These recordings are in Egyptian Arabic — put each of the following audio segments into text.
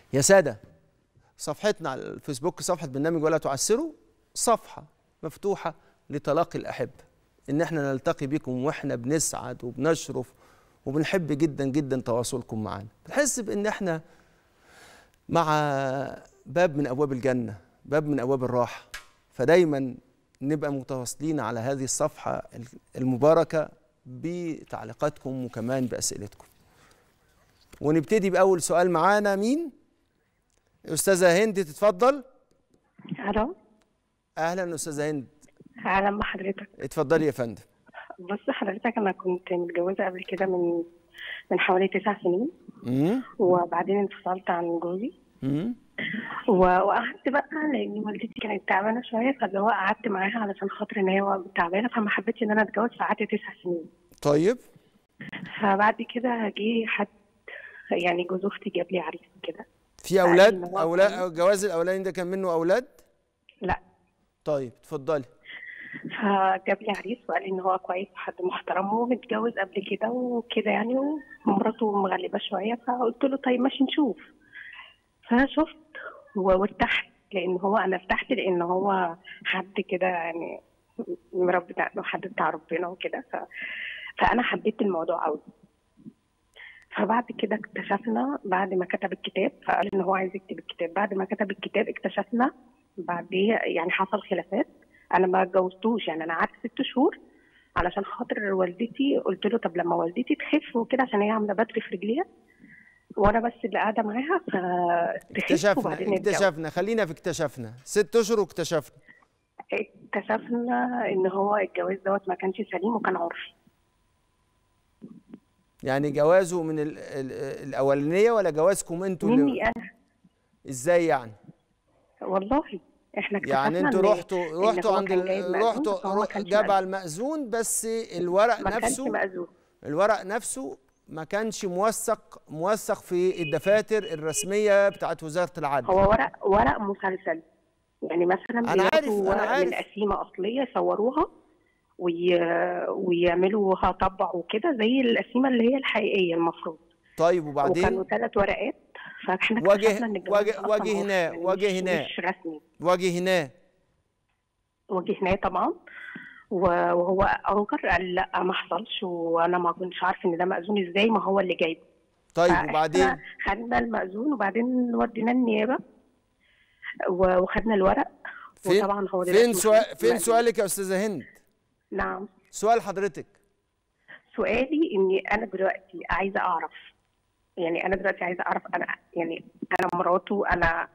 يا ساده صفحتنا على الفيسبوك صفحه برنامج ولا تعسروا صفحه مفتوحه لتلاقي الاحبه ان احنا نلتقي بكم واحنا بنسعد وبنشرف وبنحب جدا جدا تواصلكم معنا بنحس بان احنا مع باب من ابواب الجنه باب من ابواب الراحه فدايما نبقى متواصلين على هذه الصفحه المباركه بتعليقاتكم وكمان باسئلتكم ونبتدي باول سؤال معانا مين استاذه هند تتفضل الو اهلا استاذه هند اهلا بحضرتك اتفضلي يا فندم بص حضرتك انا كنت متجوزه قبل كده من من حوالي تسع سنين امم وبعدين انفصلت عن جوزي امم و- وقعدت بقى لان والدتي كانت تعبانه شويه فاللي هو قعدت معاها علشان خاطر ان هي تعبانه فما حبيتش ان انا اتجوز فقعدت تسع سنين طيب فبعد كده جه حد يعني جوز اختي جاب لي عريس كده في قال اولاد إن هو اولاد كان- الجواز الاولاني ده كان منه اولاد لا طيب اتفضلي فجاب لي عريس وقال لي ان هو كويس حد محترم ومتجوز قبل كده وكده يعني ومراته مغلبه شويه فقلت له طيب ماشي نشوف فشفت وارتحت لان هو انا ارتحت لان هو حد كده يعني مربي عنده حد بتاع ربنا وكده ف... فانا حبيت الموضوع قوي فبعد كده اكتشفنا بعد ما كتب الكتاب فقال ان هو عايز يكتب الكتاب بعد ما كتب الكتاب اكتشفنا بعديه يعني حصل خلافات انا ما اتجوزتوش يعني انا قعدت ست شهور علشان خاطر والدتي قلت له طب لما والدتي تخف وكده عشان هي عامله بدر في رجليها وانا بس اللي قاعده معاها فتخف اكتشفنا وبعدين نتجوز. اكتشفنا خلينا في اكتشفنا ست اشهر واكتشفنا اكتشفنا ان هو الجواز دوت ما كانش سليم وكان عرفي يعني جوازه من ال ال الاولانيه ولا جوازكم انتوا اللي- مني انا ازاي يعني والله احنا اكتشفنا يعني انتوا إن- رحتوا إن رحتوا هو عند كان ال- جايب مأذون، رحتوا بس هو ما رو- كانش جاب مأذون. على المأذون بس الورق ما كانش نفسه مأذون الورق نفسه ما كانش موثق موثق في الدفاتر الرسميه بتاعت وزاره العدل هو ورق ورق مسلسل يعني مثلا أنا بياخدوا عارف، أنا ورق عارف. من قسيمه اصليه يصوروها وي... ويعملوها طبع وكده زي القسيمه اللي هي الحقيقيه المفروض طيب وكانوا وبعدين ثلاث ورقات فاحنا واجه- اكتشفنا ان الجواز واجه- أصلاً واجهناه- عرفي، يعني واجهناه. مش, مش رسمي واجهناه واجهناه طبعا و- وهو انكر قال لا ما حصلش وانا ما كنتش عارفه ان ده مأذون ازاي ما هو اللي جايبه طيب فإحنا وبعدين خدنا المأذون وبعدين ودينا النيابه و- وخدنا الورق فين وطبعا هو دلوقتي فين مش سؤال فين مأذون. سؤالك يا استاذه هند نعم سؤال حضرتك سؤالي اني انا دلوقتي عايزه اعرف يعني انا دلوقتي عايزه اعرف انا يعني انا مراته انا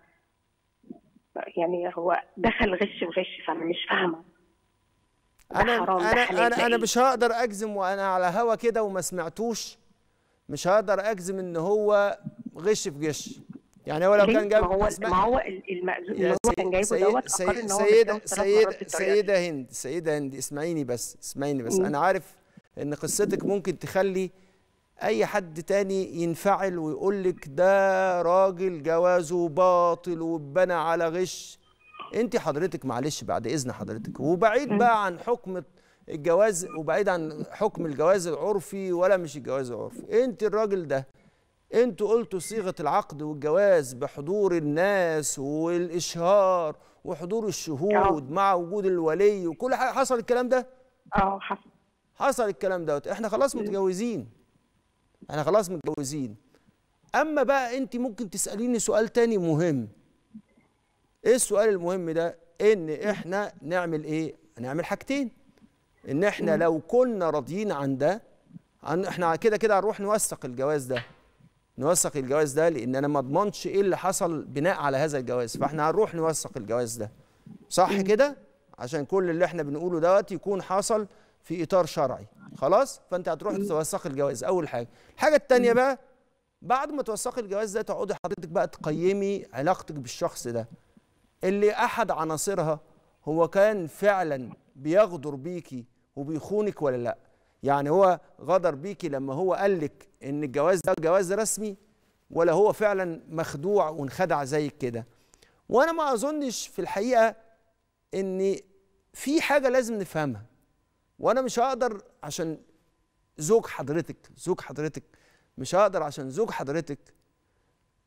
يعني هو دخل غش في غش فانا مش فاهمه ده انا حرام، ده انا حلال، انا ده انا إيه؟ مش هقدر اجزم وانا على هوا كده وما سمعتوش مش هقدر اجزم ان هو غش في غش يعني هو لو ليه؟ كان جاب ما هو اسمع- ما هو ال- المأذون يا اللي هو سي- كان جايبه سي- دوت سي- فكر ان هو سيدة متجوز ثلاث سيدة مرات بالطريقة دي. سيدة هند سيدة هند اسمعيني بس اسمعيني بس مم. أنا عارف إن قصتك ممكن تخلي أي حد تاني ينفعل ويقول لك ده راجل جوازه باطل واتبنى على غش أنت حضرتك معلش بعد إذن حضرتك وبعيد بقى عن حكم الجواز وبعيد عن حكم الجواز العرفي ولا مش الجواز العرفي أنت الراجل ده انتوا قلتوا صيغه العقد والجواز بحضور الناس والاشهار وحضور الشهود مع وجود الولي وكل حاجه حصل الكلام ده اه حصل حصل الكلام دوت احنا خلاص متجوزين احنا خلاص متجوزين اما بقى انت ممكن تساليني سؤال تاني مهم ايه السؤال المهم ده ان احنا نعمل ايه نعمل حاجتين ان احنا لو كنا راضيين عن ده عن احنا كده كده هنروح نوثق الجواز ده نوثق الجواز ده لان انا ما اضمنش ايه اللي حصل بناء على هذا الجواز فاحنا هنروح نوثق الجواز ده صح كده عشان كل اللي احنا بنقوله دوت يكون حصل في اطار شرعي خلاص فانت هتروح توثق الجواز اول حاجه الحاجه الثانيه بقى بعد ما توثقي الجواز ده تقعدي حضرتك بقى تقيمي علاقتك بالشخص ده اللي احد عناصرها هو كان فعلا بيغدر بيكي وبيخونك ولا لا يعني هو غدر بيكي لما هو قال لك ان الجواز ده جواز رسمي ولا هو فعلا مخدوع وانخدع زيك كده وانا ما اظنش في الحقيقه ان في حاجه لازم نفهمها وانا مش هقدر عشان زوج حضرتك زوج حضرتك مش هقدر عشان زوج حضرتك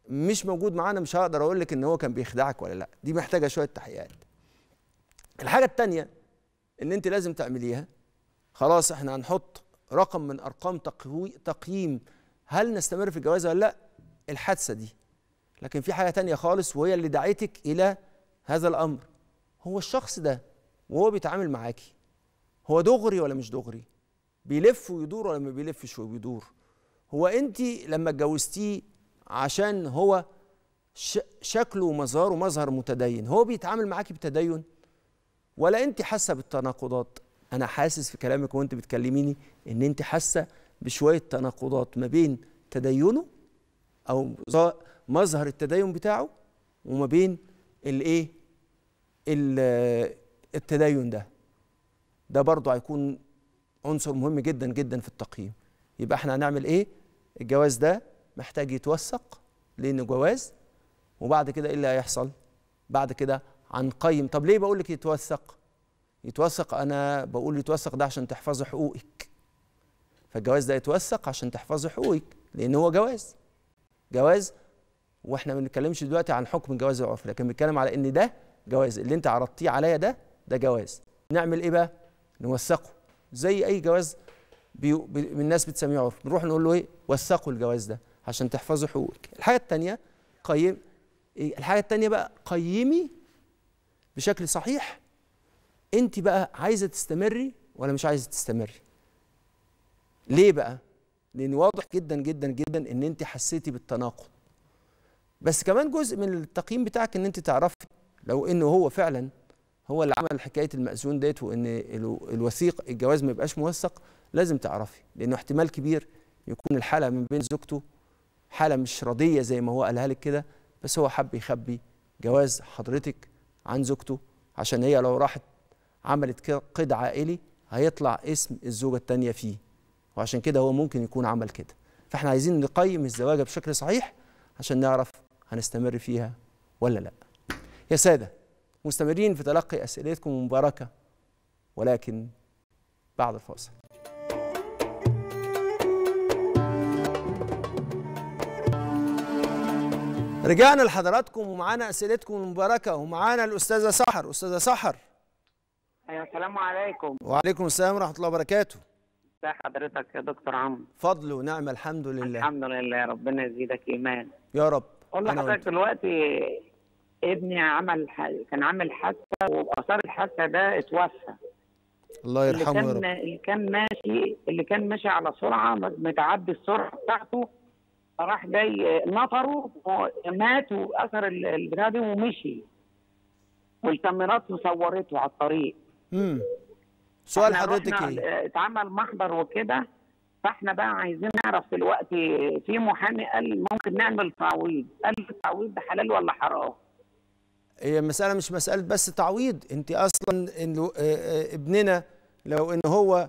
مش موجود معانا مش هقدر اقول لك ان هو كان بيخدعك ولا لا دي محتاجه شويه تحقيقات الحاجه التانية ان انت لازم تعمليها خلاص احنا هنحط رقم من ارقام تقوي تقييم هل نستمر في الجواز ولا لا الحادثه دي لكن في حاجه تانية خالص وهي اللي دعيتك الى هذا الامر هو الشخص ده وهو بيتعامل معاكي هو دغري ولا مش دغري بيلف ويدور ولا ما بيلفش وبيدور هو انت لما اتجوزتيه عشان هو ش- شكله ومظهره مظهر متدين هو بيتعامل معاكي بتدين ولا انت حاسه بالتناقضات انا حاسس في كلامك وانت بتكلميني ان انت حاسه بشويه تناقضات ما بين تدينه او ظا- مظهر التدين بتاعه وما بين الايه ال- التدين ده ده برضه هيكون عنصر مهم جدا جدا في التقييم يبقى احنا هنعمل ايه الجواز ده محتاج يتوثق لانه جواز وبعد كده ايه اللي هيحصل بعد كده هنقيم طب ليه بقول لك يتوثق يتوثق انا بقول يتوثق ده عشان تحفظي حقوقك فالجواز ده يتوثق عشان تحفظي حقوقك لان هو جواز جواز واحنا ما بنتكلمش دلوقتي عن حكم الجواز العرفي لكن بنتكلم على ان ده جواز اللي انت عرضتيه عليا ده ده جواز نعمل ايه بقى نوثقه زي اي جواز بي... بي... الناس بتسميه عرف بنروح نقول له ايه وثقوا الجواز ده عشان تحفظوا حقوقك الحاجه الثانيه قيم إيه؟ الحاجه الثانيه بقى قيمي بشكل صحيح انت بقى عايزه تستمري ولا مش عايزه تستمري ليه بقى لان واضح جدا جدا جدا ان انت حسيتي بالتناقض بس كمان جزء من التقييم بتاعك ان انت تعرفي لو انه هو فعلا هو اللي عمل حكايه المأذون ديت وان ال- الوثيق الجواز ما يبقاش موثق لازم تعرفي لانه احتمال كبير يكون الحاله من بين زوجته حاله مش راضيه زي ما هو قالها لك كده بس هو حب يخبي جواز حضرتك عن زوجته عشان هي لو راحت عملت كده قيد عائلي هيطلع اسم الزوجه الثانيه فيه وعشان كده هو ممكن يكون عمل كده فاحنا عايزين نقيم الزواج بشكل صحيح عشان نعرف هنستمر فيها ولا لا يا ساده مستمرين في تلقي اسئلتكم المباركه ولكن بعد الفاصل رجعنا لحضراتكم ومعانا اسئلتكم المباركه ومعانا الاستاذه سحر استاذه سحر أيوة السلام عليكم وعليكم السلام ورحمه الله وبركاته ازي حضرتك يا دكتور عمرو فضل ونعمه الحمد لله الحمد لله ربنا يزيدك ايمان يا رب قول أنا لحضرتك وأنت. دلوقتي ابني عمل ح... كان عامل حادثه واثار الحادثه ده اتوفى الله اللي يرحمه يا كان رب اللي كان ماشي اللي كان ماشي على سرعه متعدي السرعه بتاعته راح جاي نطره ومات واثر ال- البتاع دي ومشي والكاميرات صورته على الطريق امم سؤال إحنا حضرتك رحنا ايه اتعمل محضر وكده فاحنا بقى عايزين نعرف دلوقتي في محامي قال ممكن نعمل تعويض قال التعويض ده حلال ولا حرام؟ هي المسألة مش مسألة بس تعويض انت اصلا انه آه، آه، ابننا لو ان هو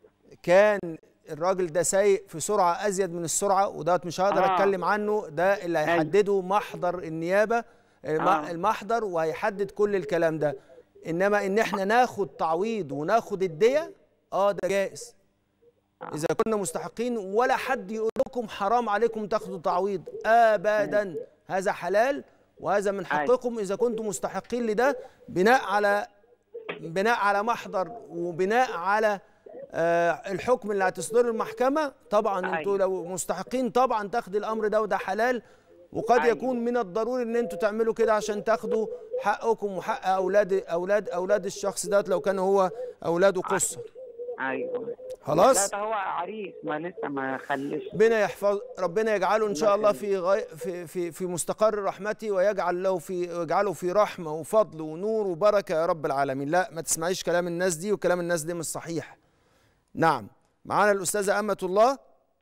كان الراجل ده سايق في سرعة ازيد من السرعة ودوت مش هقدر آه. اتكلم عنه ده اللي أيوة. هيحدده محضر النيابة الم- آه. المحضر وهيحدد كل الكلام ده انما ان احنا ناخد تعويض وناخد الدية اه ده جائز اذا كنا مستحقين ولا حد يقول لكم حرام عليكم تاخدوا تعويض ابدا هذا حلال وهذا من حقكم اذا كنتم مستحقين لده بناء على بناء على محضر وبناء على آه الحكم اللي هتصدره المحكمه طبعا انتوا أيوة. لو مستحقين طبعا تاخدوا الامر ده وده حلال وقد أيوة. يكون من الضروري ان انتوا تعملوا كده عشان تاخدوا حقكم وحق اولاد اولاد اولاد الشخص ده لو كان هو اولاده قصر ايوه خلاص لا ده هو عريس ما لسه ما خلش ربنا يحفظ ربنا يجعله ان شاء الله الله في غي... في في في مستقر رحمته ويجعل له في يجعله في رحمه وفضل ونور وبركه يا رب العالمين لا ما تسمعيش كلام الناس دي وكلام الناس دي مش صحيح نعم معانا الاستاذه امه الله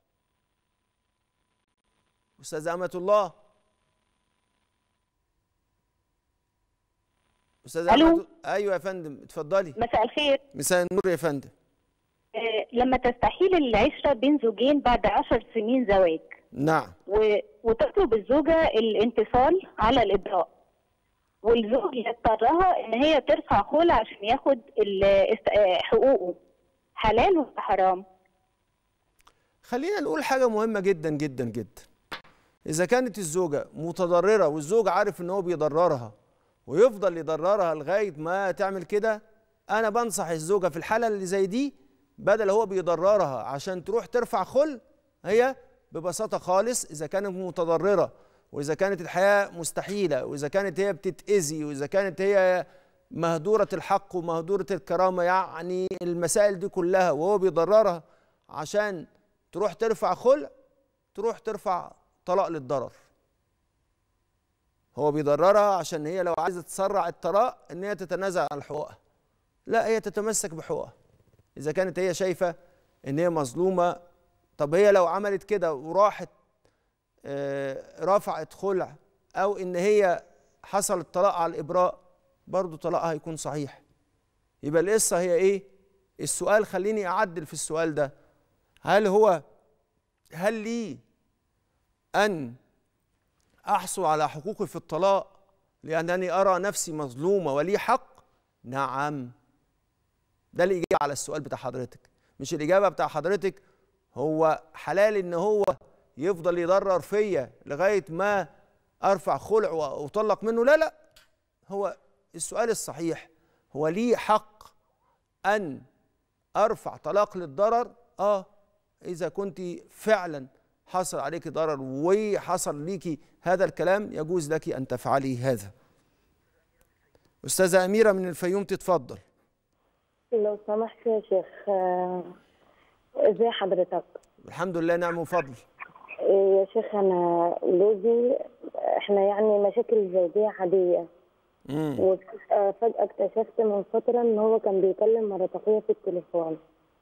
استاذه امه الله استاذه ألو؟ أمة... ايوه يا فندم اتفضلي مساء الخير مساء النور يا فندم آه، لما تستحيل العشرة بين زوجين بعد عشر سنين زواج نعم و... وتطلب الزوجة الانفصال على الإبراء والزوج يضطرها إن هي ترفع خلع عشان ياخد ال- است- آه، حقوقه حلال ولا حرام؟ خلينا نقول حاجة مهمة جدا جدا جدا اذا كانت الزوجه متضرره والزوج عارف ان هو بيضررها ويفضل يضررها لغايه ما تعمل كده انا بنصح الزوجه في الحاله اللي زي دي بدل هو بيضررها عشان تروح ترفع خل هي ببساطه خالص اذا كانت متضرره واذا كانت الحياه مستحيله واذا كانت هي بتتاذي واذا كانت هي مهدوره الحق ومهدوره الكرامه يعني المسائل دي كلها وهو بيضررها عشان تروح ترفع خلع تروح ترفع طلاق للضرر هو بيضررها عشان هي لو عايزه تسرع الطلاق ان هي تتنازل عن حقوقها لا هي تتمسك بحقوقها اذا كانت هي شايفه ان هي مظلومه طب هي لو عملت كده وراحت آه، رفعت خلع او ان هي حصل الطلاق على الابراء برضه طلاقها هيكون صحيح يبقى القصه هي ايه السؤال خليني اعدل في السؤال ده هل هو هل لي ان احصل على حقوقي في الطلاق لانني ارى نفسي مظلومه ولي حق نعم ده الاجابه على السؤال بتاع حضرتك مش الاجابه بتاع حضرتك هو حلال ان هو يفضل يضرر فيا لغايه ما ارفع خلع واطلق منه لا لا هو السؤال الصحيح هو لي حق ان ارفع طلاق للضرر اه اذا كنت فعلا حصل عليك ضرر وحصل ليكي هذا الكلام يجوز لك ان تفعلي هذا استاذه اميره من الفيوم تتفضل لو سمحت يا شيخ آه، ازي حضرتك الحمد لله نعم وفضل إيه يا شيخ انا جوزي احنا يعني مشاكل زوجيه عاديه امم وفجاه اكتشفت من فتره ان هو كان بيكلم مرات اخويا في التليفون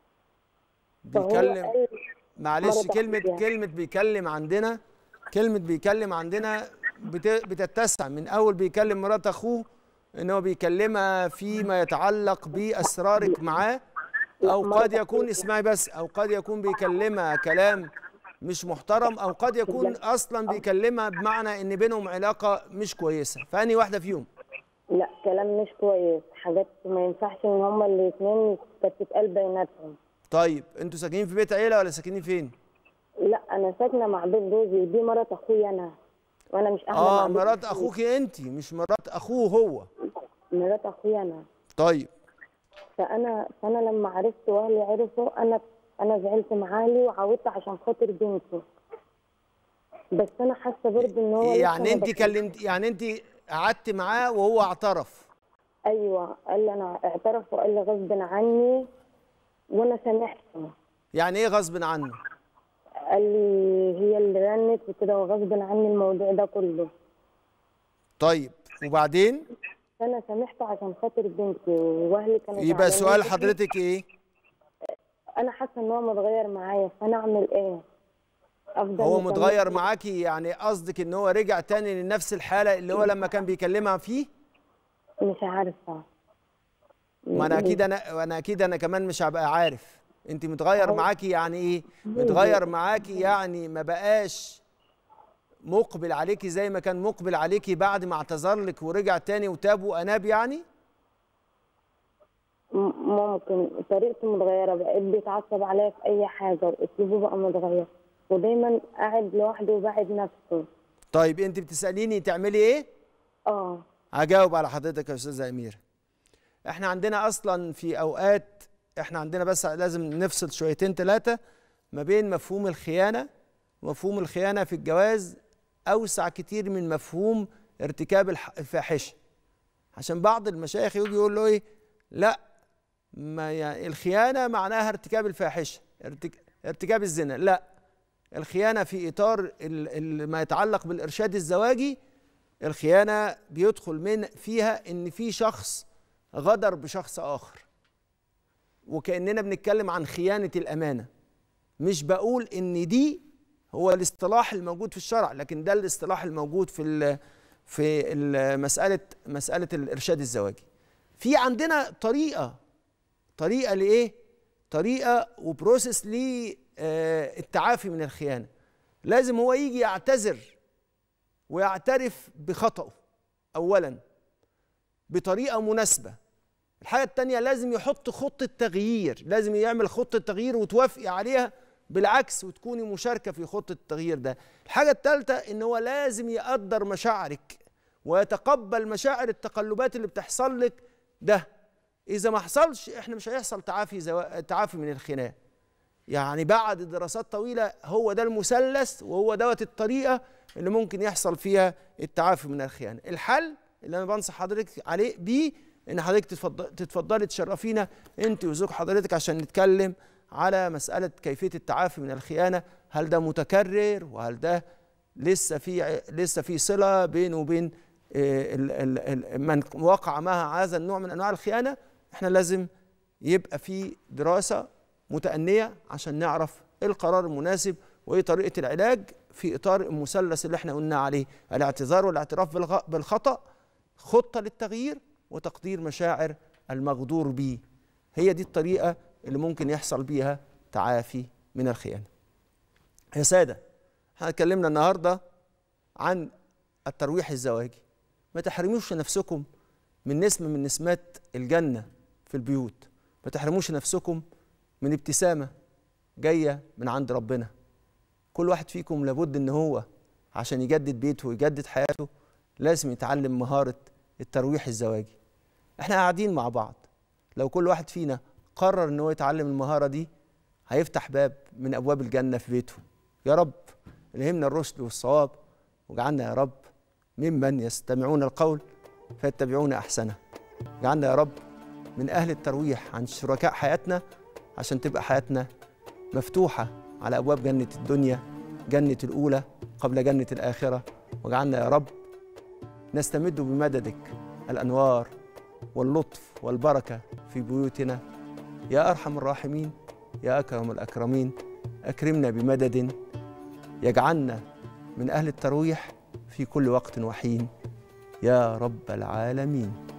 فهو بيكلم قال معلش مرة كلمة تحديدا. كلمة بيكلم عندنا كلمة بيكلم عندنا بت- بتتسع من أول بيكلم مرات أخوه إن هو بيكلمها فيما يتعلق بأسرارك معاه أو مرة قد يكون تحديدا. اسمعي بس أو قد يكون بيكلمها كلام مش محترم أو قد يكون أصلا بيكلمها بمعنى إن بينهم علاقة مش كويسة فأني واحدة فيهم لا كلام مش كويس حاجات ما ينفعش ان هما الاثنين كانت تتقال بيناتهم طيب أنتوا ساكنين في بيت عيلة ولا ساكنين فين؟ لا انا ساكنه مع بيت جوزي ودي مرات اخويا انا وانا مش اهلا آه مع بيت مرات جوزي. أخوك أنت مش مرات أخوه هو مرات اخويا انا طيب فانا فانا لما عرفت واهلي عرفوا انا انا زعلت مع اهلي وعودت عشان خاطر بنتي بس انا حاسه برضه ان هو لسه يعني ما انت دخلش. كلمت يعني انت قعدت معاه وهو اعترف ايوه قال لي انا اعترف وقال لي غصب عني وانا سامحته يعني ايه غصب عنه قال لي هي اللي رنت وكده وغصب عني الموضوع ده كله طيب وبعدين فانا سامحته عشان خاطر بنتي واهلي كانوا يبقى زعلانين سؤال مني. حضرتك ايه انا حاسه ان هو متغير معايا فانا اعمل ايه افضل هو مكملة؟ متغير معاكي يعني قصدك ان هو رجع تاني لنفس الحالة اللي هو لما كان بيكلمها فيه مش عارفه ما انا اكيد انا انا اكيد انا كمان مش هبقى عارف انت متغير هو- معاكي يعني ايه متغير معاكي يعني ما بقاش مقبل عليكي زي ما كان مقبل عليكي بعد ما اعتذر لك ورجع تاني وتاب واناب يعني م- ممكن طريقته متغيرة بقيت بيتعصب عليا في أي حاجة وأسلوبه بقى متغير ودايما قاعد لوحده وبعد نفسه طيب انت بتساليني تعملي ايه اه هجاوب على حضرتك يا استاذه اميره احنا عندنا اصلا في اوقات احنا عندنا بس لازم نفصل شويتين ثلاثه ما بين مفهوم الخيانه ومفهوم الخيانه في الجواز اوسع كتير من مفهوم ارتكاب الح- الفاحشه عشان بعض المشايخ يجي يقول له ايه لا ما يعني الخيانه معناها ارتكاب الفاحشه ارتك... ارتكاب الزنا لا الخيانه في اطار ال... ال... ما يتعلق بالارشاد الزواجي الخيانه بيدخل من فيها ان في شخص غدر بشخص اخر وكاننا بنتكلم عن خيانه الامانه مش بقول ان دي هو الاصطلاح الموجود في الشرع لكن ده الاصطلاح الموجود في ال في ال مساله مساله الارشاد الزواجي في عندنا طريقه طريقه لايه طريقه وبروسيس للتعافي من الخيانه لازم هو يجي يعتذر ويعترف بخطأه أولا بطريقة مناسبة الحاجة التانية لازم يحط خطة تغيير لازم يعمل خطة تغيير وتوافقي عليها بالعكس وتكوني مشاركه في خطه التغيير ده الحاجه الثالثه ان هو لازم يقدر مشاعرك ويتقبل مشاعر التقلبات اللي بتحصل لك ده اذا ما حصلش احنا مش هيحصل تعافي زو... تعافي من الخناق يعني بعد دراسات طويله هو ده المثلث وهو دوت الطريقه اللي ممكن يحصل فيها التعافي من الخيانه الحل اللي انا بنصح حضرتك عليه بيه ان حضرتك تتفضل تتفضلي تشرفينا انت وزوج حضرتك عشان نتكلم على مساله كيفيه التعافي من الخيانه هل ده متكرر وهل ده لسه في لسه في صله بينه وبين آه، ال- ال- ال- من وقع معها هذا النوع من انواع الخيانه احنا لازم يبقى في دراسه متأنية عشان نعرف ايه القرار المناسب وايه طريقة العلاج في اطار المثلث اللي احنا قلنا عليه الاعتذار والاعتراف بالغ- بالخطأ خطة للتغيير وتقدير مشاعر المغدور به هي دي الطريقة اللي ممكن يحصل بيها تعافي من الخيانة يا سادة احنا اتكلمنا النهاردة عن الترويح الزواجي ما تحرموش نفسكم من نسمة من نسمات الجنة في البيوت ما تحرموش نفسكم من ابتسامة جاية من عند ربنا كل واحد فيكم لابد ان هو عشان يجدد بيته ويجدد حياته لازم يتعلم مهارة الترويح الزواجي احنا قاعدين مع بعض لو كل واحد فينا قرر ان هو يتعلم المهارة دي هيفتح باب من ابواب الجنة في بيته يا رب الهمنا الرشد والصواب واجعلنا يا رب ممن يستمعون القول فيتبعون احسنه اجعلنا يا رب من اهل الترويح عن شركاء حياتنا عشان تبقى حياتنا مفتوحة على أبواب جنة الدنيا جنة الأولى قبل جنة الآخرة واجعلنا يا رب نستمد بمددك الأنوار واللطف والبركة في بيوتنا يا أرحم الراحمين يا أكرم الأكرمين أكرمنا بمدد يجعلنا من أهل الترويح في كل وقت وحين يا رب العالمين